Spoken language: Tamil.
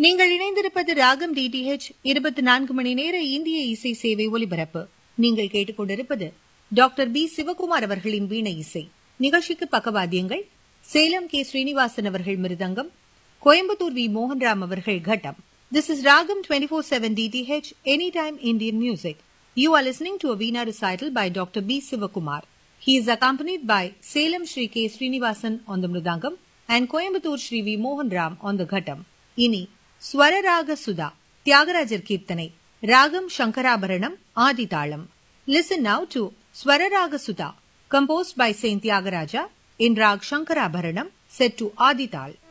நீங்கள் இணைந்திருப்பது ராகம் டிடிஹெச் இருபத்தி நான்கு மணி நேர இந்திய இசை சேவை ஒலிபரப்பு நீங்கள் கேட்டுக்கொண்டிருப்பது டாக்டர் பி சிவகுமார் அவர்களின் வீணை இசை நிகழ்ச்சிக்கு பக்கவாத்தியங்கள் சேலம் கே ஸ்ரீனிவாசன் அவர்கள் மிருதங்கம் கோயம்புத்தூர் வி மோகன்ராம் அவர்கள் கட்டம் this is Ragam twenty four seven DTH any time Indian music you are listening to a veena recital by Dr. B. Sivakumar. He is accompanied by Salem Sri K. Srinivasan on the Mridangam and Coimbatore Sri V. Mohan Ram on the Ghatam. இனி ஸ்வரராக சுதா தியாகராஜர் கீர்த்தனை ராகம் சங்கராபரணம் ஆதிதாளம் listen now to Swararaga Sudha composed by Saint Tyagaraja in Rag Shankarabharanam set to Adital.